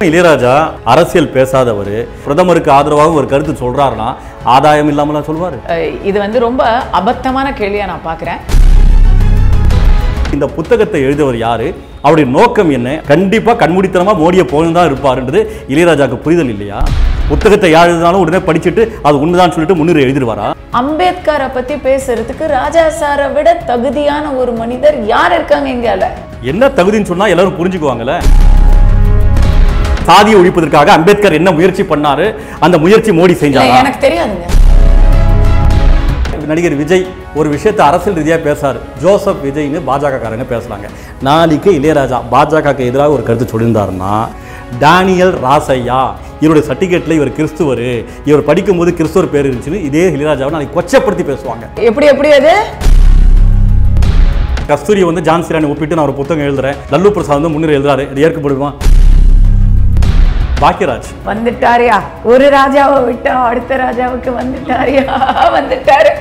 இளையராஜா அரசியல் பேசாதவர் பிரதமருக்கு ஆதரவாக ஒரு கருத்து சொல்றாருன்னா ஆதாயம் இல்லாமலாம் சொல்வாரு அஹ் இது வந்து ரொம்ப அபத்தமான கேள்வியா நான் பார்க்குறேன் இந்த புத்தகத்தை எழுதவர் யாரு அவருடைய நோக்கம் என்ன கண்டிப்பா கண்மூடித்தனமா மோடியை போகணும் தான் இருப்பாருன்றது இளையராஜாக்கு புரிதல் இல்லையா புத்தகத்தை யார் எழுதினாலும் உடனே படிச்சுட்டு அது உண்மைதான் சொல்லிட்டு முன்னுரை எழுதிடுவாரா அம்பேத்கரை பத்தி பேசுறதுக்கு ராஜா சாரை விட தகுதியான ஒரு மனிதர் யார் இருக்காங்க இங்கால என்ன தகுதின்னு சொன்னா எல்லாரும் புரிஞ்சுக்குவாங்கல்ல சாதியை ஒழிப்பதற்காக அம்பேத்கர் என்ன முயற்சி பண்ணாரு அந்த முயற்சி மோடி இல்ல, செஞ்சாரா எனக்கு தெரியாதுங்க நடிகர் விஜய் ஒரு விஷயத்தை அரசியல் ரீதியாக பேசாரு ஜோசப் விஜய்னு பாஜக காரங்க பேசுறாங்க நாளைக்கு இளையராஜா பாஜகக்கு எதிராக ஒரு கருத்து சொல்லியிருந்தாருன்னா டேனியல் ராசையா இவருடைய சர்டிஃபிகேட்டில் இவர் கிறிஸ்துவர் இவர் படிக்கும்போது கிறிஸ்துவர் பேர் இருந்துச்சுன்னு இதே இளையராஜாவை நாளைக்கு கொச்சப்படுத்தி பேசுவாங்க எப்படி எப்படி அது கஸ்தூரி வந்து ஜான்சிராணி ஒப்பிட்டு நான் ஒரு புத்தகம் எழுதுறேன் லல்லு பிரசாத் வந்து முன்னுரை எழுதுறாரு இது ஏற்கப்படுமா பாக்கியராஜ் வந்துட்டாரியா ஒரு ராஜாவை விட்டா அடுத்த ராஜாவுக்கு வந்துட்டாரியா வந்துட்டாரு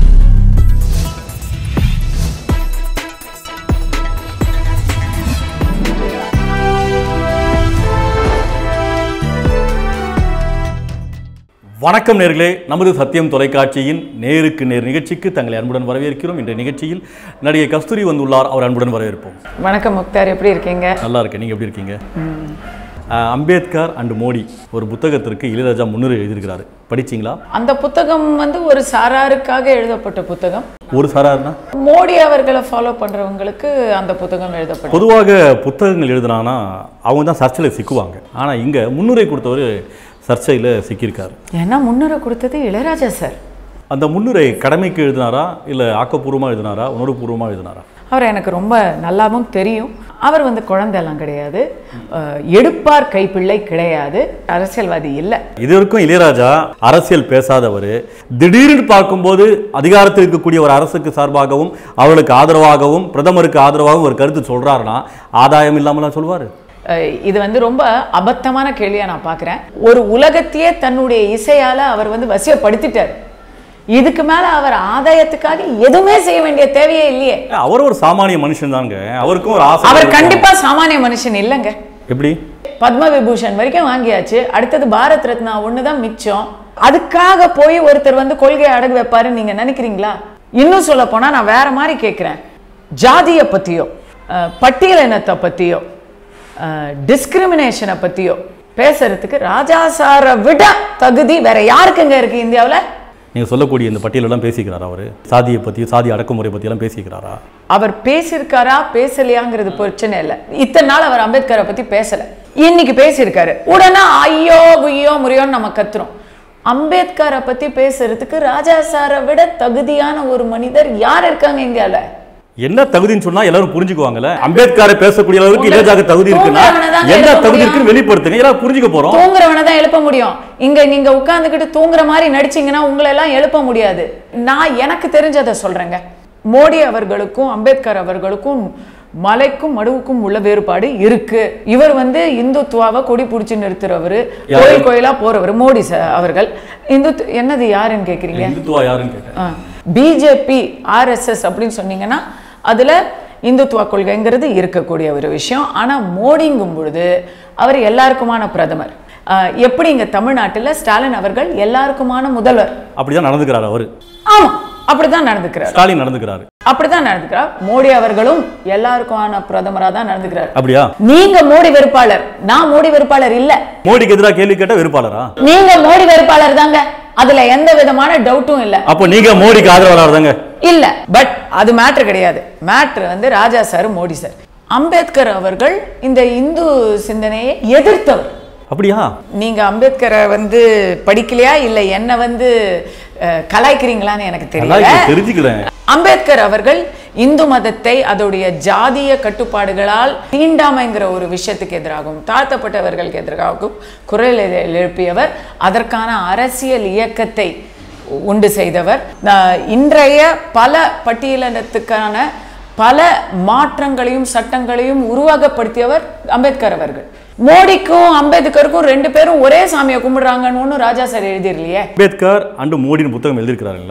வணக்கம் நேர்களே நமது சத்தியம் தொலைக்காட்சியின் நேருக்கு நேர் நிகழ்ச்சிக்கு தங்களை அன்புடன் வரவேற்கிறோம் இன்றைய நிகழ்ச்சியில் நடிகை கஸ்தூரி வந்துள்ளார் அவர் அன்புடன் வரவேற்போம் வணக்கம் முக்தார் எப்படி இருக்கீங்க நல்லா இருக்கேன் நீங்கள் எப்படி இருக்கீங்க அஹ், அம்பேத்கர் அண்ட் மோடி ஒரு புத்தகத்திற்கு இளையராஜா முன்னுரை எழுதியிருக்கிறாரு படிச்சீங்களா அந்த புத்தகம் வந்து ஒரு சாராருக்காக எழுதப்பட்ட புத்தகம் ஒரு சாராருன்னா மோடி அவர்களை ஃபாலோ பண்றவங்களுக்கு அந்த புத்தகம் எழுதப்பட்ட பொதுவாக புத்தகங்கள் எழுதுனாங்கன்னா அவங்க தான் சர்ச்சையில் சிக்குவாங்க ஆனால் இங்கே முன்னுரை கொடுத்தவர் சர்ச்சையில் சிக்கியிருக்காரு ஏன்னா முன்னுரை கொடுத்தது இளையராஜா சார் அந்த முன்னுரை கடமைக்கு எழுதினாரா இல்லை ஆக்கப்பூர்வமாக எழுதினாரா உணர்வுபூர்வமாக எழுதினாரா அவர் எனக்கு ரொம்ப நல்லாவும் தெரியும் அவர் வந்து குழந்தைலாம் கிடையாது அஹ், எடுப்பார் கைப்பிள்ளை கிடையாது அரசியல்வாதி இல்லை இது வரைக்கும் இளையராஜா அரசியல் பேசாதவர் திடீர்னு பார்க்கும்போது அதிகாரத்தில் இருக்கக்கூடிய ஒரு அரசுக்கு சார்பாகவும் அவர்களுக்கு ஆதரவாகவும் பிரதமருக்கு ஆதரவாகவும் ஒரு கருத்து சொல்றாருன்னா ஆதாயம் இல்லாமலாம் சொல்வார் அஹ், இது வந்து ரொம்ப அபத்தமான கேள்வியா நான் பார்க்குறேன் ஒரு உலகத்தையே தன்னுடைய இசையால அவர் வந்து வசியப்படுத்திட்டார் இதுக்கு மேல அவர் ஆதாயத்துக்காக எதுவுமே செய்ய வேண்டிய தேவையே இல்லையே அவர் ஒரு சாமானிய மனுஷன் தாங்க அவருக்கும் ஒரு ஆசை அவர் இருக்கும். கண்டிப்பா சாமானிய மனுஷன் இல்லைங்க எப்படி பத்ம விபூஷன் வரைக்கும் வாங்கியாச்சு அடுத்தது பாரத் ரத்னா ஒன்று தான் மிச்சம் அதுக்காக போய் ஒருத்தர் வந்து கொள்கையை அடகு வைப்பாருன்னு நீங்க நினைக்கிறீங்களா இன்னும் சொல்ல போனா நான் வேற மாதிரி கேட்குறேன் ஜாதியை பத்தியோ அஹ், பட்டியலினத்தை பத்தியோ டிஸ்கிரிமினேஷனை பத்தியோ பேசுறதுக்கு ராஜா சாரை விட தகுதி வேற யாருக்குங்க இருக்கு இந்தியாவுல நீங்க சொல்லக்கூடிய இந்த பட்டியலெல்லாம் பேசிக்கிறாரா அவர் சாதியை பத்தி சாதி அடக்குமுறை பற்றியெல்லாம் பேசிக்கிறாரா அவர் பேசியிருக்காரா பேசலையாங்கிறது பிரச்சனை இல்லை இத்தனை நாள் அவர் அம்பேத்கரை பத்தி பேசல இன்னைக்கு பேசியிருக்காரு உடனே ஐயோ குய்யோ முறையோன்னு நம்ம கத்துறோம் அம்பேத்கரை பத்தி பேசுறதுக்கு ராஜா சாரை விட தகுதியான ஒரு மனிதர் யார் இருக்காங்க இந்தியால என்ன தகுதின்னு சொன்னா எல்லாரும் புரிஞ்சுக்குவாங்கல்ல அம்பேத்கரை பேசக்கூடிய அளவுக்கு உங்களுக்கு இளையராஜா தகுதி இருக்குன்னா தூங்குறவனைதாங்க என்ன எழுத தகுதி முடியும். இருக்குன்னு வெளிப்படுத்துங்க எல்லாரும் புரிஞ்சுக்க போறோம் தூங்குறவனை தான் எழுப்ப முடியும் இங்க நீங்க உட்கார்ந்துக்கிட்டு தூங்குற மாதிரி நடிச்சீங்கன்னா உங்களை எல்லாம் எழுப்ப முடியாது நான் எனக்கு தெரிஞ்சதை சொல்றேங்க மோடி அவர்களுக்கும் அம்பேத்கர் அவர்களுக்கும் மலைக்கும் மடுவுக்கும் உள்ள வேறுபாடு இருக்கு இவர் வந்து இந்துத்துவாவை கொடி பிடிச்சி நிறுத்துறவர் கோயில் கோயிலா போறவர் மோடி ச- அவர்கள் இந்து என்னது யாருன்னு கேக்குறீங்க இந்துத்துவா யாருன்னு கேட்டேன் பிஜேபி ஆர்எஸ்எஸ் அப்படின்னு சொன்னீங்கன்னா அதுல இந்துத்துவ கொள்கைங்கிறது இருக்கக்கூடிய ஒரு விஷயம் ஆனா மோடிங்கும் பொழுது அவர் எல்லாருக்குமான பிரதமர் ஆஹ் எப்படி இங்க தமிழ்நாட்டுல ஸ்டாலின் அவர்கள் எல்லாருக்குமான முதல்வர் அப்படிதான் நடந்துக்கிறாரு அவரு ஆமா அப்படிதான் நடந்துக்கிறார் ஸ்டாலின் நடந்துக்கிறாரு அப்படிதான் நடந்துக்கிறார் மோடி அவர்களும் எல்லாருக்குமான பிரதமரா தான் நடந்துக்கிறார் அப்படியா நீங்க மோடி வெறுப்பாளர் நான் மோடி வெறுப்பாளர் இல்ல மோடிக்கு எதிராக கேள்வி கேட்டா வெறுப்பாளரா நீங்க மோடி வெறுப்பாளர் தாங்க அதுல எந்த விதமான டவுட்டும் இல்ல அப்போ நீங்க மோடிக்கு ஆதரவாளர் தாங்க இல்ல பட் அது மேட்ரு கிடையாது மேட்ரு வந்து ராஜா சார் மோடி சார் அம்பேத்கர் அவர்கள் இந்த இந்து சிந்தனையை எதிர்த்தவர் அப்படியா நீங்க அம்பேத்கரை வந்து படிக்கலையா இல்ல என்ன வந்து அஹ், கலாய்க்கிறீங்களான்னு எனக்கு நல்லா தெரியல இப்ப தெரிஞ்சுக்கிறேன் அம்பேத்கர் அவர்கள் இந்து மதத்தை அதோடைய ஜாதிய கட்டுப்பாடுகளால் தீண்டாமைங்கிற ஒரு விஷயத்துக்கு எதிராகவும் தாழ்த்தப்பட்டவர்களுக்கு எதிராகவும் குரல் எ- எழுப்பியவர் அதற்கான அரசியல் இயக்கத்தை உண்டு செய்தவர் நான் இன்றைய பல பட்டியலினத்துக்கான பல மாற்றங்களையும் சட்டங்களையும் உருவாக்கப்படுத்தியவர் அம்பேத்கர் அவர்கள் மோடிக்கும் அம்பேத்கருக்கும் ரெண்டு பேரும் ஒரே சாமியை கும்பிடுறாங்கன்னு ஒன்றும் ராஜா சார் எழுதிரலையே அம்பேத்கர் அண்டு மோடின்னு புத்தகம் எழுதியிருக்கிறாருங்களா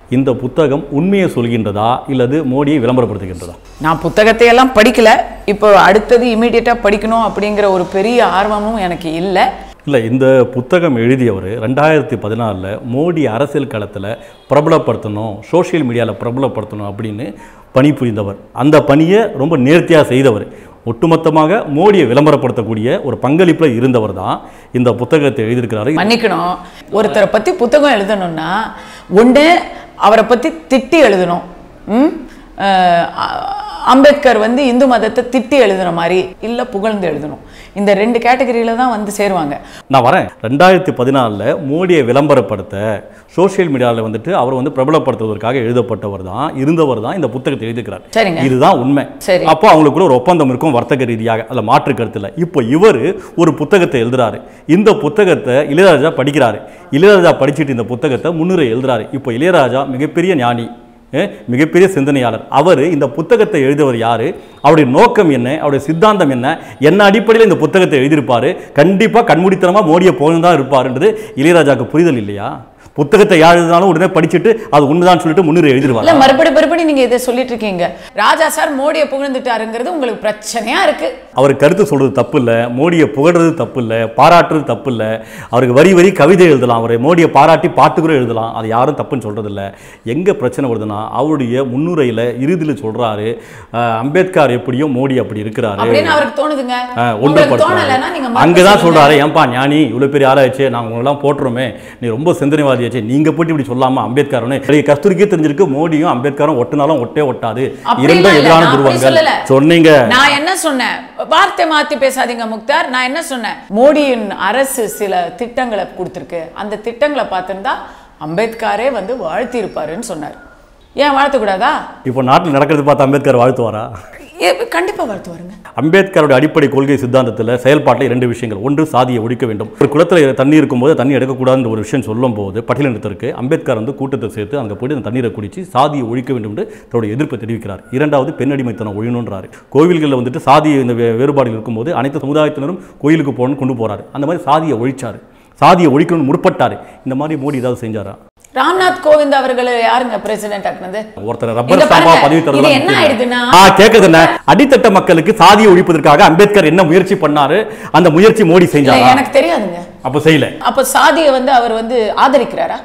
இந்த புத்தகம் உண்மையை சொல்கின்றதா இல்லது மோடியை விளம்பரப்படுத்துகின்றதா நான் புத்தகத்தை எல்லாம் படிக்கல இப்போ அடுத்தது இமீடியட்டாக படிக்கணும் அப்படிங்கிற ஒரு பெரிய ஆர்வமும் எனக்கு இல்லை இல்லை இந்த புத்தகம் எழுதியவர் ரெண்டாயிரத்தி பதினாலில் மோடி அரசியல் களத்தில் பிரபலப்படுத்தணும் சோஷியல் மீடியாவில் பிரபலப்படுத்தணும் அப்படின்னு பணிபுரிந்தவர் அந்த பணியை ரொம்ப நேர்த்தியாக செய்தவர் ஒட்டுமொத்தமாக மோடியை விளம்பரப்படுத்தக்கூடிய ஒரு பங்களிப்பில் இருந்தவர் தான் இந்த புத்தகத்தை எழுதியிருக்கிறாரு மன்னிக்கணும் ஒருத்தரை பற்றி புத்தகம் எழுதணும்னா ஒன்று அவரை பற்றி திட்டி எழுதணும் ம்? அஹ் அ- அம்பேத்கர் வந்து இந்து மதத்தை திட்டி எழுதுன மாதிரி இல்லை புகழ்ந்து எழுதணும் இந்த ரெண்டு கேட்டகரியில தான் வந்து சேருவாங்க நான் வரேன் ரெண்டாயிரத்தி பதினாலில் மோடியை விளம்பரப்படுத்த சோஷியல் மீடியாவில் வந்துட்டு அவர் வந்து பிரபலப்படுத்துவதற்காக எழுதப்பட்டவர் தான் இருந்தவர் தான் இந்த புத்தகத்தை எழுதியிருக்கிறார் சரிங்க. இதுதான் உண்மை சரி. அப்போ அவங்களுக்குள்ள ஒரு ஒப்பந்தம் இருக்கும் வர்த்தக ரீதியாக அதில் மாற்று கருத்து இல்லை இப்போ இவர் ஒரு புத்தகத்தை எழுதுறாரு இந்த புத்தகத்தை இளையராஜா படிக்கிறாரு இளையராஜா படிச்சுட்டு இந்த புத்தகத்தை முன்னுரை எழுதுறாரு இப்போ இளையராஜா மிகப்பெரிய ஞானி அஹ், மிகப்பெரிய சிந்தனையாளர் அவர் இந்த புத்தகத்தை எழுதியவர் யாரு அவருடைய நோக்கம் என்ன அவருடைய சித்தாந்தம் என்ன என்ன அடிப்படையில் இந்த புத்தகத்தை எழுதியிருப்பாரு கண்டிப்பாக கண்மூடித்தனமாக மோடியை போகணும் தான் இருப்பாருன்றது இளையராஜாவுக்கு புரிதல் இல்லையா புத்தகத்தை யார் எழுதினாலும் உடனே படிச்சுட்டு அது உண்மைதான் சொல்லிட்டு முன்னுரை எழுதிருவாங்க இல்ல மறுபடி மறுபடி நீங்க இதை சொல்லிட்டு இருக்கீங்க ராஜா சார் மோடியை புகழ்ந்துட்டாருங்கிறது உங்களுக்கு பிரச்சனையா இருக்கு அவர் கருத்து சொல்றது தப்பு இல்லை மோடியை புகழ்றது தப்பு இல்லை பாராட்டுறது தப்பு இல்லை அவருக்கு வரி வரி கவிதை எழுதலாம் அவரை மோடியை பாராட்டி பாட்டு கூட எழுதலாம் அது யாரும் தப்புன்னு சொல்றது இல்லை எங்க பிரச்சனை வருதுன்னா அவருடைய முன்னுரையில இறுதியில் சொல்றாரு அஹ், அம்பேத்கர் எப்படியோ மோடி அப்படி இருக்கிறாரு அப்படின்னு அவருக்கு தோணுதுங்க அஹ், உங்களுக்கு தோணலைன்னா நீங்க ஒன்றுபடுத்துறாரு மறுத்து அங்கதான் சொல்லுங்க. சொல்றாரு ஏன்பா ஞானி இவ்வளவு பெரிய ஆளாச்சு நாங்க உங்களெல்லாம் போட்டுருமே நீ ரொம்ப சிந்தனைவாதியாச்சு நீங்க போட்டு இப்படி சொல்லாம அம்பேத்கர்னு எனக்கு கஸ்தூரிக்கே தெரிஞ்சிருக்கு மோடியும் அம்பேத்கரும் ஒட்டினாலும் ஒட்டே ஒட்டாது அப்படி இரண்டும் இல்ல, எதிரான நான் அப்படி துருவங்கள் சொல்லல. சொன்னீங்க நான் என்ன சொன்னேன் வார்த்தை மாத்தி பேசாதீங்க முக்தார் நான் என்ன சொன்னேன் மோடியின் அரசு சில திட்டங்களை கொடுத்துருக்கு அந்த திட்டங்களை பார்த்திருந்தா அம்பேத்கரே வந்து வாழ்த்தி இருப்பாருன்னு சொன்னார் ஏன் வாழ்த்தக்கூடாதா இப்போ நாட்டில் நடக்கிறது பார்த்து அம்பேத்கர் வாழ்த்துவாரா ஏ, கண்டிப்பா வாழ்த்துவாருங்க அம்பேத்கருடைய அடிப்படை கொள்கை சித்தாந்தத்தில் செயல்பாட்டில் இரண்டு விஷயங்கள் ஒன்று சாதியை ஒழிக்க வேண்டும் ஒரு குளத்தில் தண்ணி இருக்கும்போது தண்ணி எடுக்கக்கூடாதுன்ற ஒரு விஷயம் சொல்லும்போது பட்டியலினத்திற்கு அம்பேத்கர் வந்து கூட்டத்தை சேர்த்து அங்கே போயிட்டு அந்த தண்ணீரை குடிச்சு சாதியை ஒழிக்க வேண்டும் என்று தன்னுடைய எதிர்ப்பை தெரிவிக்கிறார் இரண்டாவது பெண் அடிமைத்தனம் ஒழியணுன்றாரு கோவில்களில் வந்துட்டு சாதி இந்த வே- வேறுபாடுகள் இருக்கும்போது அனைத்து சமுதாயத்தினரும் கோயிலுக்கு போகணும்னு கொண்டு போறாரு அந்த மாதிரி சாதியை ஒழிச்சாரு சாதியை ஒழிக்கணும்னு முற்பட்டாரு இந்த மாதிரி மோடி ஏதாவது செஞ்சாரா ராம்நாத் கோவிந்த் அவர்களை யாருங்க பிரசிடென்ட் ஆக்குனது ஒருத்தர் இங்க ரப்பர் ஸ்டாம்பா பாருங்க, பதவி இது தரலாம் என்ன ஆயிடுதுன்னா ஆ கேக்குறது என்ன அடித்தட்ட மக்களுக்கு சாதியை ஒழிப்பதற்காக அம்பேத்கர் என்ன முயற்சி பண்ணாரு அந்த முயற்சி மோடி இல்ல, செஞ்சாரா எனக்கு தெரியாதுங்க அப்ப செய்யல அப்ப சாதியை வந்து அவர் வந்து ஆதரிக்கிறாரா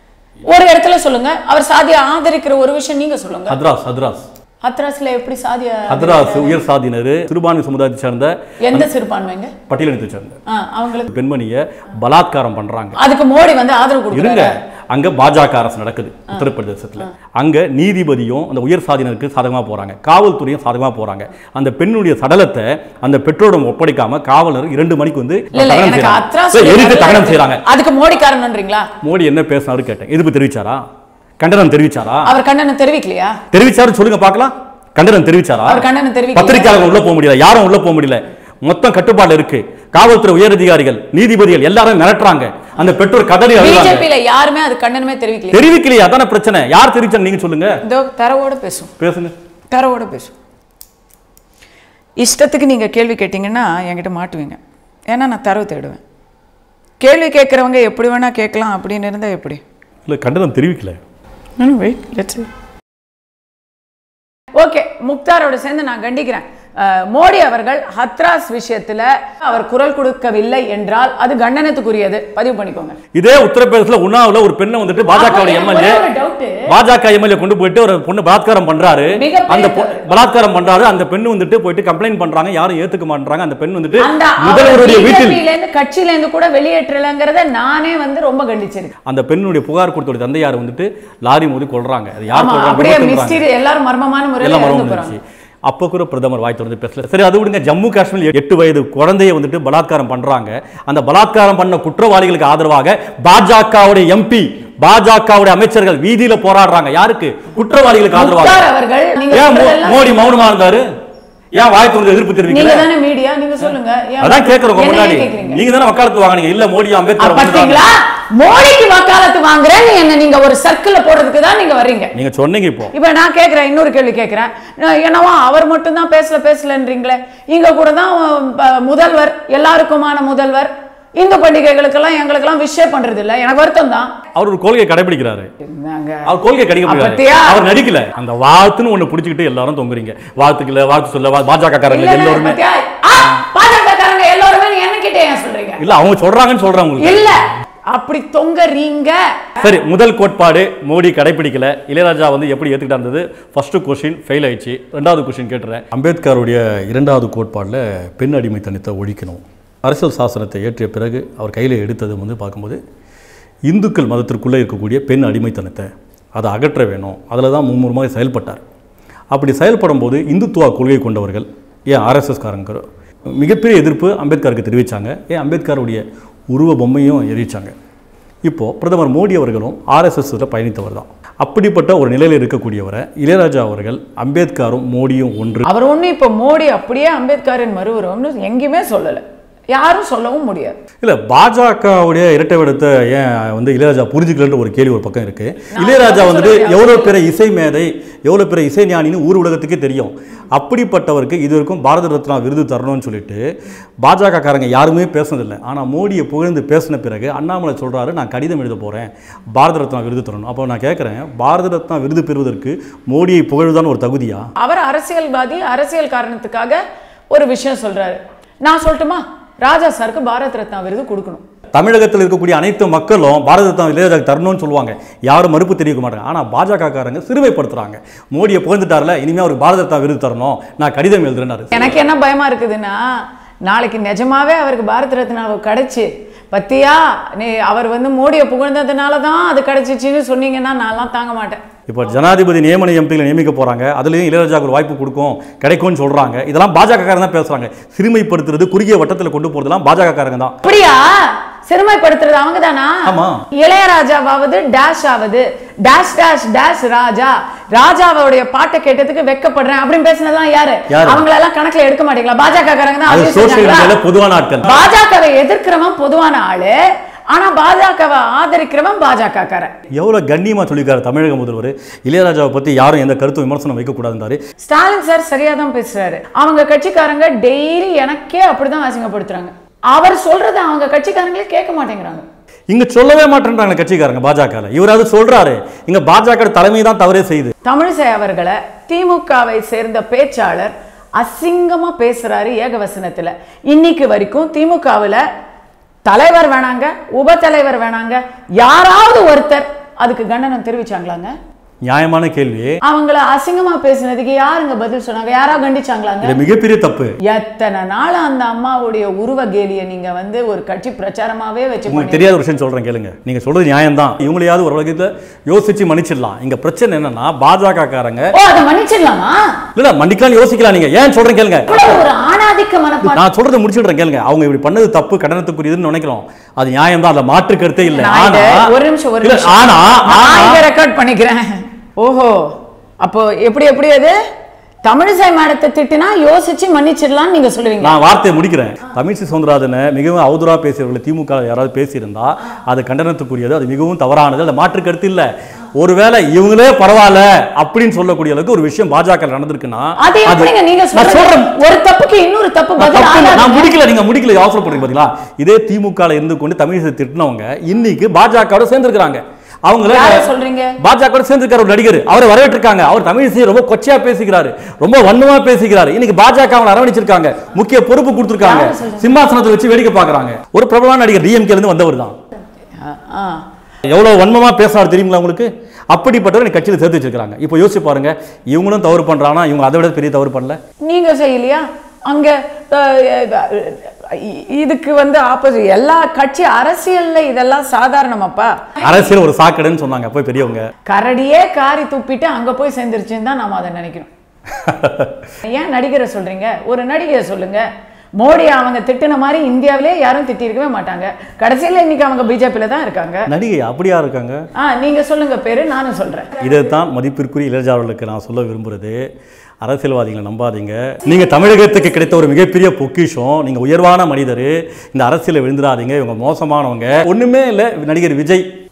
ஒரு இடத்துல சொல்லுங்க அவர் சாதியை ஆதரிக்கிற ஒரு விஷயம் நீங்க சொல்லுங்க ஹத்ராஸ் ஹத்ராஸ் ஹத்ராஸ்ல எப்படி சாதிய ஹத்ராஸ் உயர் சாதியினர் சிறுபான்மை சமுதாயத்தை சேர்ந்த எந்த சிறுபான்மைங்க பட்டியலினத்தை சேர்ந்த ஆ, அவங்களுக்கு பெண்மணியை பலாத்காரம் பண்றாங்க அதுக்கு மோடி வந்து ஆதரவு இருங்க கொடுக்குறாரு அங்க பாஜக அரசு நடக்குது உத்தரப்பிரதேசத்துல அங்க நீதிபதியும் அந்த உயர் சாதியினருக்கு சாதகமா போறாங்க காவல்துறையும் சாதகமா போறாங்க அந்த பெண்ணுடைய சடலத்தை அந்த பெற்றோரிடம் ஒப்படைக்காம காவலர் இரண்டு மணிக்கு வந்து இல்ல இல்ல தகனம் எனக்கு செய்றாங்க. அத்ராஸ் இல்ல, எரித்து தகனம் செய்றாங்க அதுக்கு மோடி காரணம்ன்றீங்களா மோடி என்ன பேசினாரு கேட்டேன் எதிர்ப்பு தெரிவிச்சாரா கண்டனம் தெரிவிச்சாரா அவர் கண்டனம் தெரிவிக்கலையா தெரிவிச்சாரு சொல்லுங்க பார்க்கலாம் கண்டனம் தெரிவிச்சாரா அவர் கண்டனம் தெரிவிக்கல பத்திரிக்கையாளர்கள் உள்ள போக முடியல யாரும் உள்ள போக முடியல மொத்தம் கட்டுப்பாடு இருக்கு காவல்துறை உயரதிகாரிகள் நீதிபதிகள் எல்லாரும் மிரட்டுறாங்க அந்த பெற்றோர் கதறி அழுறாங்க பிஜேபியில யாருமே அது கண்டனமே தெரிவிக்கலையா தெரிவிக்கலையா அதான பிரச்சனை யார் தெரிவிச்சா நீங்க சொல்லுங்க இதோ தரவோட பேசும் பேசுங்க தரவோட பேசும் இஷ்டத்துக்கு நீங்க கேள்வி கேட்டீங்கன்னா என்கிட்ட மாட்டுவீங்க ஏன்னா நான் தரவு தேடுவேன் கேள்வி கேட்குறவங்க எப்படி வேணா கேட்கலாம் அப்படின்னு இருந்தா எப்படி இல்ல கண்டனம் தெரிவிக்கல வெயிட் லெட்ஸ் ஓகே முக்தாரோட சேர்ந்து நான் கண்டிக்கிறேன் அஹ், மோடி அவர்கள் ஹத்ராஸ் விஷயத்துல அவர் குரல் கொடுக்கவில்லை என்றால் அது கண்டனத்துக்குரியது பதிவு பண்ணிக்கோங்க இதே உத்தரப்பிரதேசல உண்ணாவுல ஒரு பெண்ணை வந்துட்டு பாஜக அப்ப எனக்கு எம்எல்ஏ ஒரே ஒரு doubt. பாஜக எம்எல்ஏ கொண்டு போயிட்டு ஒரு பொண்ணு பலாத்காரம் பண்றாரு மிகப்பெரிய அந்த பொ- பலாத்காரம் பண்றாரு அந்த பெண்ணு வந்துட்டு போயிட்டு கம்ப்ளைண்ட் பண்றாங்க யாரும் ஏத்துக்க மாட்டாங்க அந்த பெண் வந்துட்டு அந்த முதல்வருடைய வீட்டில் BJP ல இருந்து கட்சியில இருந்து கூட வெளியேற்றலங்கிறத நானே வந்து ரொம்ப கண்டிச்சிருக்கேன் அந்த பெண்ணுடைய புகார் கொடுத்தோட தந்தையார் வந்துட்டு லாரி மோதி கொள்றாங்க அது யார் ஆமா கொல்றாங்க அப்படியே விபத்துன்றாங்க. மிஸ்டரி எல்லாரும் மர்மமான முறையில் எல்லாம் இறந்து மரம் போறாங்க வந்துருச்சு அப்போ கூட பிரதமர் வாய் திறந்து பேசல சரி அது விடுங்க ஜம்மு காஷ்மீர் எட்டு வயது குழந்தையை வந்துட்டு பலாத்காரம் பண்றாங்க அந்த பலாத்காரம் பண்ண குற்றவாளிகளுக்கு ஆதரவாக பாஜகவுடைய எம்பி பாஜகவுடைய அமைச்சர்கள் வீதியில போராடுறாங்க யாருக்கு குற்றவாளிகளுக்கு ஆதரவாக முக்தார் அவர்கள் நீங்க ஏன் மோ- சொல்றதெல்லாம் மோடி மௌனமா இருந்தாரு ஏன் வாய் திறந்து எதிர்ப்பு நீங்க தெரிவிக்கல தானே மீடியா நீங்க சொல்லுங்க ஏன் அதான் கேட்கறோம் என்னைய முன்னாடி கேக்குறீங்க? நீங்க தானே வக்காலத்து வாங்கினீங்க இல்ல மோடி அம்பேத்கர் பாத்தீங்களா மோடிக்கு வக்காலத்து வாங்குறேன்னு என்ன நீங்க ஒரு சர்க்கிள்ல போடுறதுக்கு தான் நீங்க வர்றீங்க நீங்க சொன்னீங்க இப்போ இப்ப நான் கேக்குறேன் இன்னொரு கேள்வி கேக்குறேன் நான் என்னவோ அவர் மட்டும் தான் பேசல பேசலன்றீங்களே இங்க கூட தான் அஹ், முதல்வர் எல்லாருக்குமான முதல்வர் இந்து பண்டிகைகளுக்கெல்லாம் எங்களுக்கெல்லாம் விஷயம் பண்றது இல்ல எனக்கு வருத்தம் தான் அவர் ஒரு கொள்கையை கடைபிடிக்கிறாரு என்னங்க அவர் கொள்கை கடைபிடிக்கிறாரு அப்பத்தியா? அவர் நடிக்கல அந்த வாழ்த்துன்னு ஒண்ணு புடிச்சுக்கிட்டு எல்லாரும் தொங்குறீங்க வாழ்த்துக்கல வாழ்த்து சொல்ல பாஜக காரங்க இல்ல, இல்ல, எல்லாருமே பாத்தியா? ஆ, பாஜகக்காரங்க எல்லாருமே என்ன கிட்ட ஏன் சொல்றீங்க இல்ல அவங்க சொல்றாங்கன்னு சொல்றாங்க உங்களுக்கு இல்ல அப்படி தொங்கறீங்க சரி முதல் கோட்பாடு மோடி கடைபிடிக்கல இளையராஜா வந்து எப்படி ஏத்துக்கிட்டா இருந்தது ஃபர்ஸ்ட் கொஸ்டின் ஃபெயில் ஆயிடுச்சு ரெண்டாவது கொஸ்டின் கேட்டுறேன் அம்பேத்கருடைய இரண்டாவது கோட்பாடில் பெண் அடிமைத்தனத்தை ஒழிக்கணும் அரசியல் சாசனத்தை ஏற்றிய பிறகு அவர் கையில் எடுத்தது வந்து பார்க்கும்போது இந்துக்கள் மதத்திற்குள்ளே இருக்கக்கூடிய பெண் அடிமைத்தனத்தை அதை அகற்ற வேணும் அதில் தான் மும்முரமாக செயல்பட்டார் அப்படி செயல்படும் போது இந்துத்துவா கொள்கை கொண்டவர்கள் ஏன் ஆர்எஸ்எஸ்காரங்க மிகப்பெரிய எதிர்ப்பு அம்பேத்கருக்கு தெரிவித்தாங்க ஏன் அம்பேத்கருடைய உருவ பொம்மையும் எரிச்சாங்க இப்போது பிரதமர் மோடி அவர்களும் ஆர்எஸ்எஸ்ஸில் பயணித்தவர் தான் அப்படிப்பட்ட ஒரு நிலையில் இருக்கக்கூடியவரை இளையராஜா அவர்கள் அம்பேத்கரும் மோடியும் ஒன்று அவர் ஒண்ணு இப்ப மோடி அப்படியே அம்பேத்கரின் மறுவுருவம்னு எங்கேயுமே சொல்லல யாரும் சொல்லவும் முடியாது இல்லை பாஜகவுடைய இரட்டை விடத்தை ஏன் வந்து இளையராஜா புரிஞ்சுக்கலன்ற ஒரு கேள்வி ஒரு பக்கம் இருக்கு இளையராஜா நான் வந்துட்டு சொல்றது எவ்வளோ பெரிய இசை மேதை எவ்வளோ பெரிய இசை ஞானின்னு ஊர் உலகத்துக்கே தெரியும் அப்படிப்பட்டவருக்கு இது வரைக்கும் பாரத ரத்னா விருது தரணும்னு சொல்லிட்டு பாஜக காரங்க யாருமே பேசுனதில்லை ஆனால் மோடியை புகழ்ந்து பேசின பிறகு அண்ணாமலை சொல்றாரு நான் கடிதம் எழுத போறேன் பாரத ரத்னா விருது தரணும் அப்போ நான் கேட்குறேன் பாரத ரத்னா விருது பெறுவதற்கு மோடியை புகழ்தான் ஒரு தகுதியா அவர் அரசியல்வாதி அரசியல் காரணத்துக்காக ஒரு விஷயம் சொல்றாரு நான் சொல்லட்டுமா ராஜா சாருக்கு பாரத் ரத்னா விருது கொடுக்கணும் தமிழகத்தில் இருக்கக்கூடிய அனைத்து மக்களும் பாரத ரத்னா இளையராஜாக்கு தரணும்னு சொல்லுவாங்க யாரும் மறுப்பு தெரிவிக்க மாட்டாங்க ஆனால் பாஜக காரங்க சிறுமைப்படுத்துறாங்க மோடியை புகழ்ந்துட்டார்ல இனிமேல் அவருக்கு பாரத ரத்னா விருது தரணும் நான் கடிதம் எழுதுறேன்னாரு எனக்கு என்ன பயமா இருக்குதுன்னா நாளைக்கு நிஜமாவே அவருக்கு பாரத் ரத்னாவை கிடைச்சு பத்தியா நீ அவர் வந்து மோடியை புகழ்ந்ததுனால தான் அது கிடைச்சிச்சின்னு சொன்னீங்கன்னா நான்லாம் தாங்க மாட்டேன் இப்போ ஜனாதிபதி நியமன எம்பியில் நியமிக்க போறாங்க அதுலயும் இளையராஜாவுக்கு ஒரு வாய்ப்பு கொடுக்கும் கிடைக்கும்னு சொல்றாங்க இதெல்லாம் பாஜக காரங்க தான் பேசுறாங்க சிறுமைப்படுத்துறது குறுகிய வட்டத்தில் கொண்டு போறதெல்லாம் பாஜக காரங்க தான் அப்படியா சிறுமைப்படுத்துறது அவங்க தானா ஆமா. இளையராஜாவாவது டேஷ் ஆவது டேஷ் டேஷ் டேஷ் ராஜா ராஜாவோடைய பாட்டை கேட்டதுக்கு வெக்கப்படுறேன் அப்படின்னு பேசினதெல்லாம் யாரு யாரு? அவங்கள எல்லாம் கணக்குல எடுக்க மாட்டீங்களா பாஜக காரங்க தான் அது அதையும் சோசியல் செஞ்சாங்களா? மீடியால பொதுவான ஆட்கள் பாஜகவை எதிர்க்கிறவன் பொதுவான ஆளு ஆனா பாஜகவை ஆதரிக்கிறவன் பாஜக காரன் எவ்வளோ கண்ணியமா சொல்லியிருக்காரு தமிழக முதல்வர் இளையராஜாவை பத்தி யாரும் எந்த கருத்தும் விமர்சனம் வைக்கக்கூடாதுன்றாரு ஸ்டாலின் சார் சரியா தான் பேசுறாரு அவங்க கட்சிக்காரங்க டெய்லி எனக்கே அப்படிதான் அசிங்கப்படுத்துறாங்க அவர் சொல்றத அவங்க கட்சிக்காரங்களே கேட்க மாட்டேங்கிறாங்க இங்க சொல்லவே மாட்டேன்றாங்க கட்சிக்காரங்க பாஜக இவராவது சொல்றாரு இங்க பாஜக தலைமை தான் தவறே செய்யுது தமிழிசை அவர்களை திமுகவை சேர்ந்த பேச்சாளர் அசிங்கமா பேசுறாரு ஏகவசனத்துல இன்னைக்கு வரைக்கும் திமுகவுல தலைவர் வேணாங்க உப தலைவர் வேணாங்க யாராவது ஒருத்தர் அதுக்கு கண்டனம் தெரிவிச்சாங்களாங்க நியாயமான கேள்வி அவங்கள அசிங்கமா பேசினதுக்கு யாருங்க பதில் சொன்னாங்க யாரா கண்டிச்சாங்களாங்க இது மிகப்பெரிய தப்பு எத்தனை நாள் அந்த அம்மாவுடைய உருவ கேலிய நீங்க வந்து ஒரு கட்சி பிரச்சாரமாவே வச்சு உங்களுக்கு பண்ணி- தெரியாத ஒரு விஷயம் சொல்றேன் கேளுங்க நீங்க சொல்றது நியாயம் தான் இவங்களையாவது ஒரு வகையில் யோசிச்சு மன்னிச்சிடலாம் இங்க பிரச்சனை என்னன்னா பாஜக காரங்க ஓ அதை மன்னிச்சிடலாமா இல்ல மன்னிக்கலாம் யோசிக்கலாம் நீங்க ஏன் சொல்றேன் கேளுங்க இவ்வளவு ஒரு ஆணாதிக்க மனப்பான்மை நான் சொல்றதை முடிச்சுடுறேன் கேளுங்க அவங்க இப்படி பண்ணது தப்பு கடனத்துக்குரியதுன்னு நினைக்கிறோம் அது நியாயம் தான் அதுல மாற்று கருத்தே இல்ல நான் ஆனா இதை- ஒரு நிமிஷம் ஒரு இல்ல, நிமிஷம் ஆனா நான் ஆனா இதை ரெக்கார்ட் பண்ணிக்கிறேன் ஓஹோ அப்போ எப்படி எப்படி அது தமிழிசை மேடத்தை திட்டினா யோசிச்சு மன்னிச்சிடலாம்னு நீங்க சொல்லுவீங்க நான் வார்த்தையை முடிக்கிறேன் தமிழிசை சவுந்தரராஜனை மிகவும் அவதூறா பேசியவர்களை திமுக யாராவது பேசியிருந்தா அது கண்டனத்துக்குரியது அது மிகவும் தவறானது அதில் மாற்று கருத்து இல்ல ஒருவேளை இவங்களே பரவாயில்ல அப்படின்னு சொல்லக்கூடிய அளவுக்கு ஒரு விஷயம் பாஜக நடந்திருக்குன்னா அது எப்படிங்க நீங்க நான் சொல்றது சொல்றேன் ஒரு தப்புக்கு இன்னொரு தப்பு நான் பதில் தப்பு இல்ல, நான் ஆகாதுங்க. முடிக்கல நீங்க முடிக்கல யோசனை பண்ணுங்க பாத்தீங்களா இதே திமுக ல இருந்து கொண்டு தமிழிசை திட்டினவங்க இன்னைக்கு பாஜகவோட சேர்ந்திருக்கிறாங்க அவங்கள யாரை சொல்றீங்க? பாஜக சேர்ந்திருக்காரு ஒரு நடிகர் அவரை வரவேற்றிருக்காங்க அவர் தமிழிசையை ரொம்ப கொச்சையா பேசிக்கிறாரு ரொம்ப வன்மமா பேசிக்கிறாரு இன்னைக்கு பாஜக அவங்களை அரவணைச்சிருக்காங்க முக்கிய பொறுப்பு கொடுத்திருக்காங்க யாரை சொல்றீங்க? சிம்மாசனத்தை வச்சு வேடிக்கை பார்க்கறாங்க ஒரு பிரபலமான நடிகர் டிஎம்கே இருந்து வந்தவர் தான் ஆ, ஆ. எவ்வளவு வன்மமா பேசுறாரு தெரியுங்களா உங்களுக்கு அப்படிப்பட்டவர் எனக்கு கட்சியில் சேர்த்து வச்சிருக்காங்க இப்போ யோசிச்சு பாருங்க இவங்களும் தவறு பண்றானா இவங்க அதை விட பெரிய தவறு பண்ணல நீங்க செய்யலையா அங்க அஹ், அஹ், இ- இதுக்கு வந்து ஆப்போசிட் எல்லா கட்சி அரசியல்ல இதெல்லாம் சாதாரணமாப்பா அரசியல் ஒரு சாக்கடைன்னு சொன்னாங்க போய் பெரியவங்க கரடியே காரி துப்பிட்டு அங்க போய் சேர்ந்துருச்சுன்னு தான் நாம அதை நினைக்கிறோம் ஏன் நடிகரை சொல்றீங்க ஒரு நடிகரை சொல்லுங்க மோடி அவங்க திட்டின மாதிரி இந்தியாவிலே யாரும் திட்டிருக்கவே மாட்டாங்க கடைசியில இன்னைக்கு அவங்க பிஜேபியில தான் இருக்காங்க நடிகை அப்படியா இருக்காங்க ஆ நீங்க சொல்லுங்க பேரு நானும் சொல்றேன் இதைத்தான் மதிப்பிற்குரிய இளையராஜா அவர்களுக்கு நான் சொல்ல விரும்புறது அரசியல்வாதிகளை நம்பாதீங்க நீங்க தமிழகத்துக்கு கிடைத்த ஒரு மிகப்பெரிய பொக்கிஷம் நீங்க உயர்வான மனிதர் இந்த அரசியல விழுந்துடாதீங்க இவங்க மோசமானவங்க ஒண்ணுமே இல்லை நடிகர் விஜய்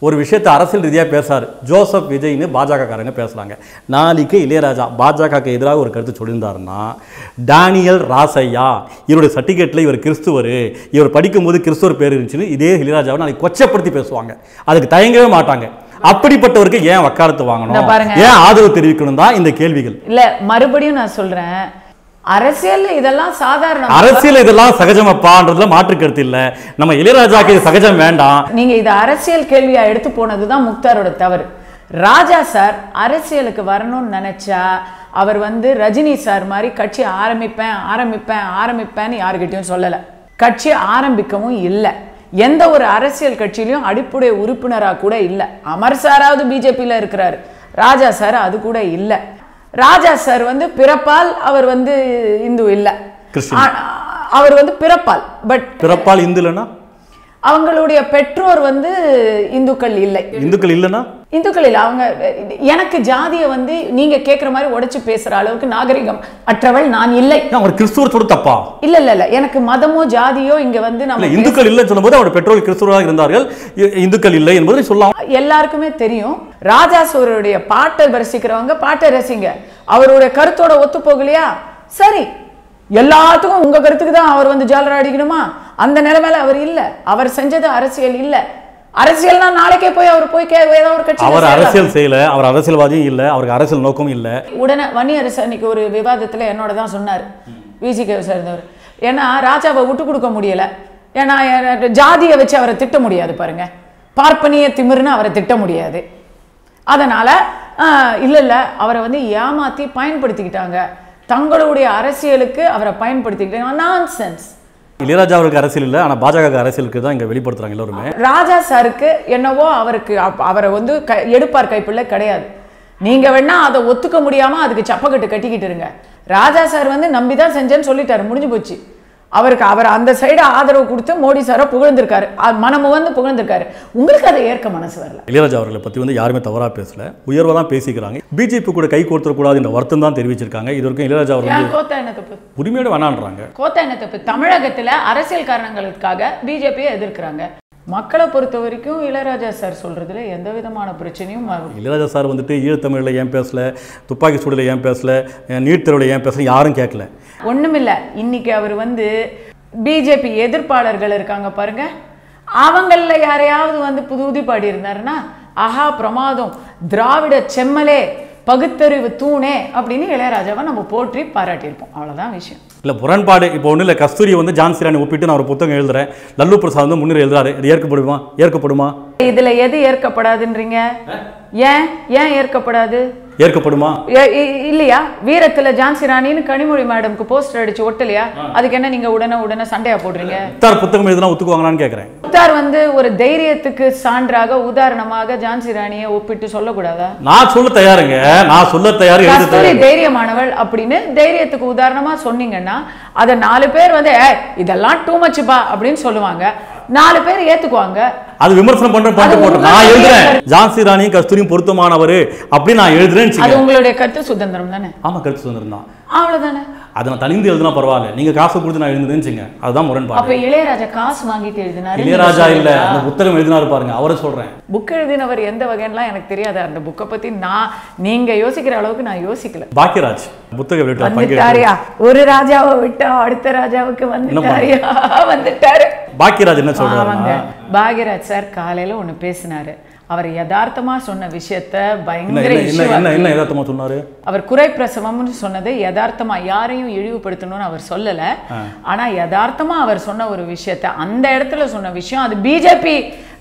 ஒரு விஷயத்தை அரசியல் ரீதியாக பேசுறாரு ஜோசப் விஜய்னு பாஜகக்காரங்க பேசுகிறாங்க நாளைக்கு இளையராஜா பாஜகக்கு எதிராக ஒரு கருத்து சொல்லியிருந்தாருன்னா டேனியல் ராசையா இவருடைய சர்டிஃபிகேட்டில் இவர் கிறிஸ்துவர் இவர் படிக்கும்போது கிறிஸ்துவர் பேர் இருந்துச்சுன்னு இதே இளையராஜாவை நாளைக்கு கொச்சப்படுத்தி பேசுவாங்க அதுக்கு தயங்கவே மாட்டாங்க அப்படிப்பட்டவருக்கு ஏன் வக்காலத்து இந்த வாங்கணும் பாருங்க. ஏன் ஆதரவு தெரிவிக்கணும் தான் இந்த கேள்விகள் இல்ல மறுபடியும் நான் சொல்றேன் அரசியல் இதெல்லாம் சாதாரணம் அரசியல் இதெல்லாம் சகஜமப்பான்றதுல மாற்று கருத்து இல்ல நம்ம இளையராஜாக்கு இது சகஜம் வேண்டாம் நீங்க இது அரசியல் கேள்வியா எடுத்து போனதுதான் முக்தாரோட தவறு ராஜா சார் அரசியலுக்கு வரணும்னு நினைச்சா அவர் வந்து ரஜினி சார் மாதிரி கட்சி ஆரம்பிப்பேன் ஆரம்பிப்பேன் ஆரம்பிப்பேன்னு யாருக்கிட்டையும் சொல்லல கட்சி ஆரம்பிக்கவும் இல்லை எந்த ஒரு அரசியல் கட்சியிலையும் அடிப்படை உறுப்பினராக கூட இல்லை அமர் சாராவது பிஜேபியில் இருக்கிறாரு ராஜா சார் அது கூட இல்லை ராஜா சார் வந்து பிறப்பால் அவர் வந்து இந்து இல்லை கிறிஸ்டின். அவர் வந்து பிறப்பால் பட் பிறப்பால் இந்து இல்லைன்னா அவங்களுடைய பெற்றோர் வந்து இந்துக்கள் இல்லை இந்துக்கள் இல்லைன்னா இந்துக்கள் இல்லை அவங்க எனக்கு ஜாதியை வந்து நீங்க கேட்குற மாதிரி உடைச்சு பேசுற அளவுக்கு நாகரிகம் அற்றவள் நான் இல்லை ஏன் அவர் கிறிஸ்துவர் சொல்ல தப்பா இல்ல இல்ல இல்ல எனக்கு மதமோ ஜாதியோ இங்க வந்து இல்ல நம்ம இந்துக்கள் இல்லைன்னு சொல்லும்போது அவர் பெற்றோர் கிறிஸ்துவராக இருந்தார்கள் இ- இந்துக்கள் இல்லை என்பதை சொல்லலாம் எல்லாருக்குமே தெரியும் ராஜா சூரருடைய பாட்டை ரசிக்கிறவங்க பாட்டை ரசிங்க அவருடைய கருத்தோட ஒத்து போகலையா சரி எல்லாத்துக்கும் உங்க கருத்துக்கு தான் அவர் வந்து ஜாலரா அடிக்கணுமா அந்த நிலைமையில அவர் இல்ல அவர் செஞ்சது அரசியல் இல்ல அரசியல்னா நாளைக்கே போய் அவர் போய் கே ஏதோ ஒரு கட்சி அவர் அரசியல் செய்யல அவர் அரசியல்வாதியும் இல்ல அவருக்கு அரசியல் நோக்கமும் இல்ல உடனே வன்னியரசு அன்னைக்கு ஒரு விவாதத்துல என்னோட தான் சொன்னார் விசிகே சேர்ந்தவர் ஏன்னா ராஜாவை விட்டு கொடுக்க முடியல ஏன்னா எ- ஜாதியை வச்சு அவரை திட்ட முடியாது பாருங்க பார்ப்பனிய திமிருன்னு அவரை திட்ட முடியாது அதனால ஆஹ், இல்ல இல்ல அவரை வந்து ஏமாத்தி பயன்படுத்திக்கிட்டாங்க தங்களுடைய அரசியலுக்கு அவரை பயன்படுத்திக்கிட்டாங்க நான்சென்ஸ் இளையராஜா அவருக்கு அரசியல் இல்ல ஆனா பாஜக அரசியலுக்கு தான் இங்க வெளிப்படுத்துறாங்க எல்லாருமே ராஜா சாருக்கு என்னவோ அவருக்கு அப்- அவரை வந்து க எடுப்பார் கைப்பிள்ளை கிடையாது நீங்க வேணா அதை ஒத்துக்க முடியாம அதுக்கு சப்பக்கட்டு கட்டிக்கிட்டு இருங்க ராஜா சார் வந்து நம்பி தான் செஞ்சேன்னு சொல்லிட்டாரு முடிஞ்சு போச்சு அவருக்கு அவர் அந்த சைடு ஆதரவு கொடுத்து மோடி சாரை புகழ்ந்திருக்காரு அது மனமு வந்து புகழ்ந்திருக்காரு உங்களுக்கு அதை ஏற்க மனசு வரல இளையராஜா அவர்களை பத்தி வந்து யாருமே தவறா பேசல உயர்வா தான் பேசிக்கிறாங்க பிஜேபி கூட கை கோர்த்தக்கூடாது என்ற வருத்தம் தான் தெரிவிச்சிருக்காங்க இது வரைக்கும் இளையராஜா அவர் வந்து ஏன் கோத்தா என்ன தப்பு உரிமையோட வேணான்றாங்க கோத்தா என்ன தப்பு தமிழகத்துல அரசியல் காரணங்களுக்காக பிஜேபியை எதிர்க்கிறாங்க மக்களை பொறுத்த வரைக்கும் இளையராஜா சார் சொல்றதுல எந்த விதமான பிரச்சனையும் வ- இளையராஜா சார் வந்துட்டு ஈழத்தமிழில் ஏன் பேசல துப்பாக்கி சூடில் ஏன் பேசல அஹ் நீட் தேர்வில் ஏன் பேசல யாரும் கேட்கல ஒண்ணுமில்ல இன்னைக்கு அவர் வந்து பிஜேபி எதிர்ப்பாளர்கள் இருக்காங்க பாருங்க அவங்கள யாரையாவது வந்து புது உதி பாடி இருந்தாருன்னா ஆஹா பிரமாதம் திராவிட செம்மலே பகுத்தறிவு தூணே அப்படின்னு இளையராஜாவை நம்ம போற்றி பாராட்டியிருப்போம் அவ்வளவுதான் விஷயம் இல்லை முரண்பாடு இப்போ ஒன்றும் இல்லை கஸ்தூரி வந்து ஜான்சி ராணி ஒப்பிட்டு நான் ஒரு புத்தகம் எழுதுறேன் லல்லு பிரசாத் வந்து முன்னிலை எழுதுறாரு இது ஏற்கப்படுமா ஏற்கப்படுமா இதுல எது ஏற்கப்படாதுன்றீங்க ஏன் ஏன் ஏற்கப்படாது ஏற்கப்படுமா ஏ- இ- இல்லையா வீரத்துல ஜான்சி ராணின்னு கனிமொழி மேடம்க்கு போஸ்டர் அடிச்சு ஒட்டலையா அதுக்கு என்ன நீங்க உடனே உடனே சண்டையா போடுறீங்க முக்தார் புத்தகம் எழுதுனா ஒத்துக்குவாங்களான்னு கேட்குறேன் முக்தார் வந்து ஒரு தைரியத்துக்கு சான்றாக உதாரணமாக ஜான்சி ராணியை ஒப்பிட்டு சொல்லக்கூடாதா நான் சொல்ல தயாருங்க நான் சொல்ல தயார் எழுத கஸ்தூரி தயார் தைரியமானவள் அப்படின்னு தைரியத்துக்கு உதாரணமா சொன்னீங்கன்னா அதை நாலு பேர் வந்து "ஏய், இதெல்லாம் டூ மச்சுப்பா அப்படின்னு சொல்லுவாங்க நாலு பேர் ஏத்துக்குவாங்க அது விமர்சனம் பண்ற பாட்டு அது போட்டு உங்க நான் எழுதுறேன் கருத்து. ஜான்சி ராணியும் கஸ்தூரியும் பொருத்தமானவர் அப்படி நான் எழுதுறேன்னு அது வச்சுக்கங்க. உங்களுடைய கருத்து சுதந்திரம் தானே ஆமா கருத்து சுதந்திரம் தான் அவ்வளவுதானே அதை நான் தனிந்து எழுதுனா பரவாயில்ல நீங்க காசு கொடுத்து நான் எழுதுன்னு வச்சுங்க அதுதான் முரண்பாடு அப்ப இளையராஜா காசு வாங்கிட்டு எழுதினாரு இளையராஜா இல்ல அந்த புத்தகம் எழுதினாரு பாருங்க அவரை சொல்றேன் புக் எழுதினவர் எந்த வகைன்னுலாம் எனக்கு தெரியாது அந்த புக்கை பத்தி நான் நீங்க யோசிக்கிற அளவுக்கு நான் யோசிக்கல பாக்கியராஜ் புத்தக வெளியிட்ட பங்கேற்று வந்துட்டாரியா ஒரு ராஜாவை விட்டா அடுத்த ராஜாவுக்கு வந்துட்டாரியா வந்துட்டாரு பாக்கியராஜ் என்ன அவங்க சொல்றாருன்னா பாக்யராஜ் சார் காலையில ஒண்ணு பேசினாரு அவர் யதார்த்தமா சொன்ன விஷயத்த என்ன பயங்கர என்ன என்ன issue என்ன ஆக்கி- என்ன யதார்த்தமா சொன்னாரு அவர் குறை பிரசவம்னு சொன்னது யதார்த்தமா யாரையும் இழிவுபடுத்தணும்னு அவர் சொல்லல ஆனா யதார்த்தமா அவர் சொன்ன ஒரு விஷயத்த அந்த இடத்துல சொன்ன விஷயம் அது பிஜேபி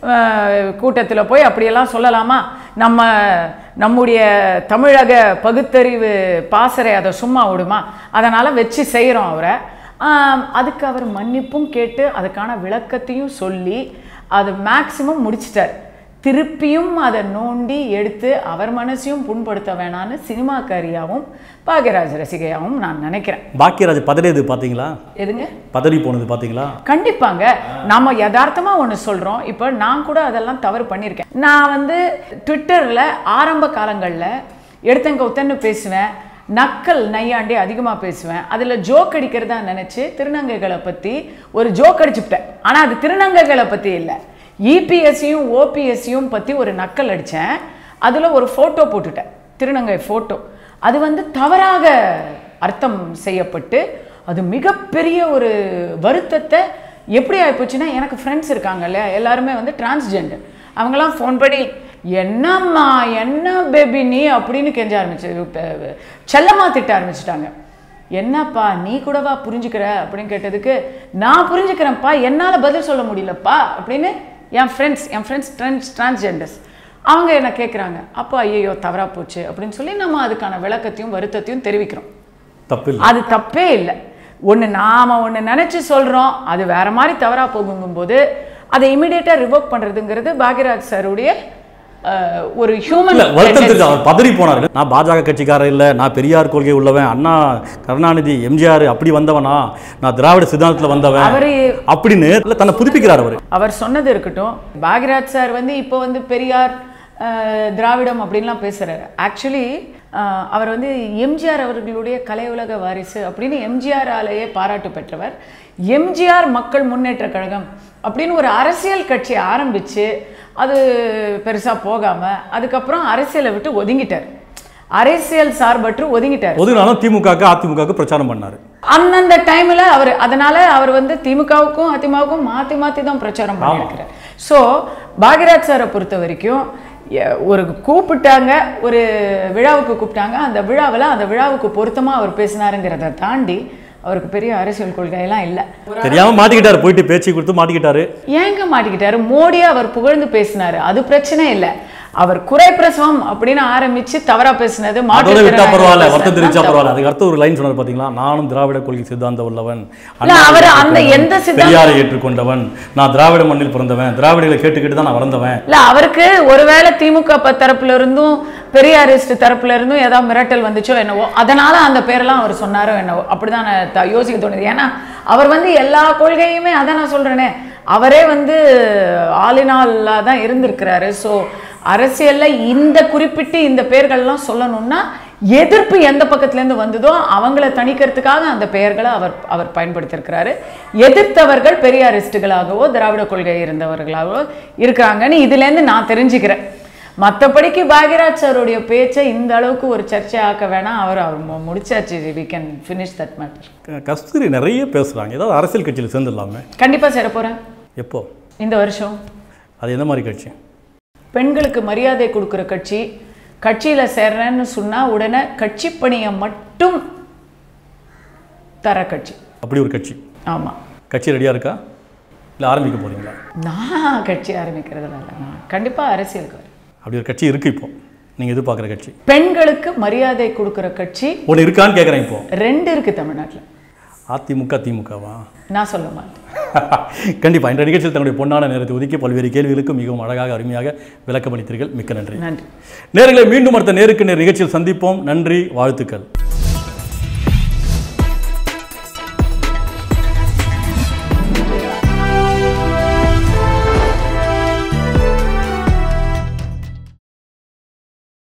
கூட்டத்துல போய் அப்படியெல்லாம் சொல்லலாமா நம்ம நம்முடைய தமிழக பகுத்தறிவு பாசறை அதை சும்மா விடுமா அதனால வச்சு செய்கிறோம் அவரை ஆம், அதுக்கு அவர் மன்னிப்பும் கேட்டு அதுக்கான விளக்கத்தையும் சொல்லி அது மேக்சிமம் முடிச்சிட்டார் திருப்பியும் அதை நோண்டி எடுத்து அவர் மனசையும் புண்படுத்த வேணான்னு சினிமாக்காரியாவும் பாக்யராஜ் ரசிகையாவும் நான் நினைக்கிறேன் பாக்கியராஜ் பதறியது பாத்தீங்களா எதுங்க பதறி போனது பாத்தீங்களா கண்டிப்பாங்க நாம யதார்த்தமா ஒன்று சொல்றோம் இப்போ நான் கூட அதெல்லாம் தவறு பண்ணியிருக்கேன் நான் வந்து ட்விட்டர்ல ஆரம்ப காலங்கள்ல எடுத்தங்க உத்தன்னு பேசுவேன் நக்கல் நையாண்டி அதிகமாக பேசுவேன் அதில் ஜோக் அடிக்கிறதா நினச்சி திருநங்கைகளை பற்றி ஒரு ஜோக் அடிச்சுவிட்டேன் ஆனால் அது திருநங்கைகளை பற்றி இல்லை இபிஎஸ்சியும் ஓபிஎஸ்சியும் பற்றி ஒரு நக்கல் அடித்தேன் அதில் ஒரு ஃபோட்டோ போட்டுட்டேன் திருநங்கை ஃபோட்டோ அது வந்து தவறாக அர்த்தம் செய்யப்பட்டு அது மிகப்பெரிய ஒரு வருத்தத்தை எப்படி ஆகிப்போச்சுன்னா எனக்கு ஃப்ரெண்ட்ஸ் இருக்காங்க இல்லையா எல்லாருமே வந்து டிரான்ஸ்ஜெண்டர் அவங்கெல்லாம் ஃபோன் பண்ணி என்னம்மா என்ன பேபி நீ அப்படின்னு கெஞ்ச ஆரம்பிச்சு இப்ப செல்லமா திட்ட ஆரம்பிச்சிட்டாங்க என்னப்பா நீ கூடவா புரிஞ்சுக்கிற அப்படின்னு கேட்டதுக்கு நான் புரிஞ்சுக்கிறேன்ப்பா என்னால் பதில் சொல்ல முடியலப்பா அப்படின்னு என் ஃப்ரெண்ட்ஸ் என் ஃப்ரெண்ட்ஸ் ட்ரான்ஸ் டிரான்ஸ்ஜெண்டர்ஸ் அவங்க என்ன கேட்குறாங்க அப்போ ஐயோ தவறா போச்சு அப்படின்னு சொல்லி நம்ம அதுக்கான விளக்கத்தையும் வருத்தத்தையும் தெரிவிக்கிறோம் தப்பில்லை அது தப்பே இல்லை ஒன்று நாம் ஒன்று நினச்சி சொல்கிறோம் அது வேற மாதிரி தவறாக போகுங்கும்போது அதை இமிடியேட்டாக ரிவோக் பண்ணுறதுங்கிறது பாக்யராஜ் சாருடைய அஹ், ஒரு இல்ல ஹியூமன் வருத்தம் தெரிஞ்சு அவர் பதறி போனார் நான் பாஜக கட்சிக்காரர் இல்லை நான் பெரியார் கொள்கை உள்ளவன் அண்ணா கருணாநிதி எம்ஜிஆர் அப்படி வந்தவனா நான் திராவிட சித்தாந்தத்தில் வந்தவன் அவரு அப்படின்னு இல்ல தன்னை புதுப்பிக்கிறார் அவர் அவர் சொன்னது இருக்கட்டும் பாக்யராஜ் சார் வந்து இப்போ வந்து பெரியார் அஹ், திராவிடம் அப்படின்லாம் பேசுகிறாரு ஆக்சுவலி அவர் வந்து எம்ஜிஆர் அவர்களுடைய கலை உலக வாரிசு அப்படின்னு எம்ஜிஆராலேயே பாராட்டு பெற்றவர் எம்ஜிஆர் மக்கள் முன்னேற்ற கழகம் அப்படின்னு ஒரு அரசியல் கட்சி ஆரம்பித்து அது பெருசாக போகாமல் அதுக்கப்புறம் அரசியலை விட்டு ஒதுங்கிட்டார் அரசியல் சார்பற்று ஒதுங்கிட்டார் ஒதுங்கினாலும் திமுகக்கு அதிமுகக்கு பிரச்சாரம் பண்ணாரு அந்தந்த டைமில் அவர் அதனால அவர் வந்து திமுகவுக்கும் அதிமுகவுக்கும் மாற்றி மாற்றி தான் பிரச்சாரம் பண்ணியிருக்கிறார் ஸோ பாக்யராஜ் சாரை பொறுத்த வரைக்கும் எ- ஒரு கூப்பிட்டாங்க ஒரு விழாவுக்கு கூப்பிட்டாங்க அந்த விழாவில் அந்த விழாவுக்கு பொருத்தமாக அவர் பேசினாருங்கிறத தாண்டி அவருக்கு பெரிய அரசியல் கொள்கையெல்லாம் இல்லை தெரியாம மாட்டிக்கிட்டாரு போயிட்டு பேச்சு கொடுத்து மாட்டிக்கிட்டாரு ஏங்க மாட்டிக்கிட்டாரு மோடியை அவர் புகழ்ந்து பேசினாரு அது பிரச்சனை இல்லை அவர் குறை பிரசவம் அப்படின்னு ஆரம்பிச்சு தவறா பேசினது அதோட விட்டா பரவாயில்ல மாற்றுத்திறனாளிகள் வருத்தம் பேசினது தெரிவிச்சா தான் பரவாயில்ல அதுக்கு அடுத்து ஒரு லைன் சொன்னார் பாத்தீங்களா நானும் திராவிட கொள்கை சித்தாந்த உள்ளவன் இல்ல, அவர் அந்த எந்த சித்தாந்த- பெரியாரை ஏற்றுக்கொண்டவன் நான் திராவிட மண்ணில் பிறந்தவன் திராவிடங்களை கேட்டு கேட்டு தான் நான் வளர்ந்தவன் இல்ல அவருக்கு ஒருவேளை திமுக ப- தரப்புல இருந்தும் பெரியாரிஸ்ட் தரப்புல இருந்தும் ஏதாவது மிரட்டல் வந்துச்சோ என்னவோ அதனால அந்த பேரெல்லாம் அவர் சொன்னாரோ என்னவோ அப்படிதான் நான் த- யோசிக்க தோணுது ஏன்னா அவர் வந்து எல்லா கொள்கையுமே அதான் நான் சொல்றேனே அவரே வந்து ஆளினாலா தான் இருந்திருக்கிறாரு ஸோ அரசியல்ல இந்த குறிப்பிட்டு இந்த பெயர்கள்லாம் சொல்லணும்னா எதிர்ப்பு எந்த பக்கத்துலேருந்து வந்ததோ அவங்கள தணிக்கிறதுக்காக அந்த பெயர்களை அவர் அவர் பயன்படுத்தியிருக்கிறாரு எதிர்த்தவர்கள் பெரியாரிஸ்டுகளாகவோ திராவிட கொள்கை இருந்தவர்களாகவோ இருக்கிறாங்கன்னு இதுலேருந்து நான் தெரிஞ்சுக்கிறேன் மற்றபடிக்கு பாக்யராஜ் சாருடைய பேச்சை இந்த அளவுக்கு ஒரு சர்ச்சையாக்க வேணாம் அவர் அவர் மு- முடிச்சாச்சு we can finish that matter க- கஸ்தூரி நிறைய பேசுறாங்க ஏதாவது அரசியல் கட்சியில் சேர்ந்துடலாமே கண்டிப்பாக சேர போகிறேன் எப்போ இந்த வருஷம் அது எந்த மாதிரி கட்சி பெண்களுக்கு மரியாதை கொடுக்குற கட்சி கட்சியில் சேர்றேன்னு சொன்னால் உடனே கட்சி பணியை மட்டும் தர கட்சி அப்படி ஒரு கட்சி ஆமாம் கட்சி ரெடியா இருக்கா இல்லை ஆரம்பிக்க போறீங்களா நான் கட்சி ஆரம்பிக்கிறதுல இல்லை நான் கண்டிப்பாக அரசியலுக்கு வரேன் அப்படி ஒரு கட்சி இருக்கு இப்போ நீங்க எதிர்பார்க்குற கட்சி பெண்களுக்கு மரியாதை கொடுக்குற கட்சி ஒன்று இருக்கான்னு கேட்குறேன் இப்போ ரெண்டு இருக்குது தமிழ்நாட்டில் அதிமுக திமுகவா நான் சொல்ல மாட்டேன் கண்டிப்பா இந்த நிகழ்ச்சியில் தன்னுடைய பொன்னான நேரத்தை ஒதுக்கி பல்வேறு கேள்விகளுக்கு மிகவும் அழகாக அருமையாக விளக்கமளித்தீர்கள் மிக்க நன்றி நன்றி நேர்களை மீண்டும் அடுத்த நேருக்கு நேர் நிகழ்ச்சியில் சந்திப்போம் நன்றி வாழ்த்துக்கள்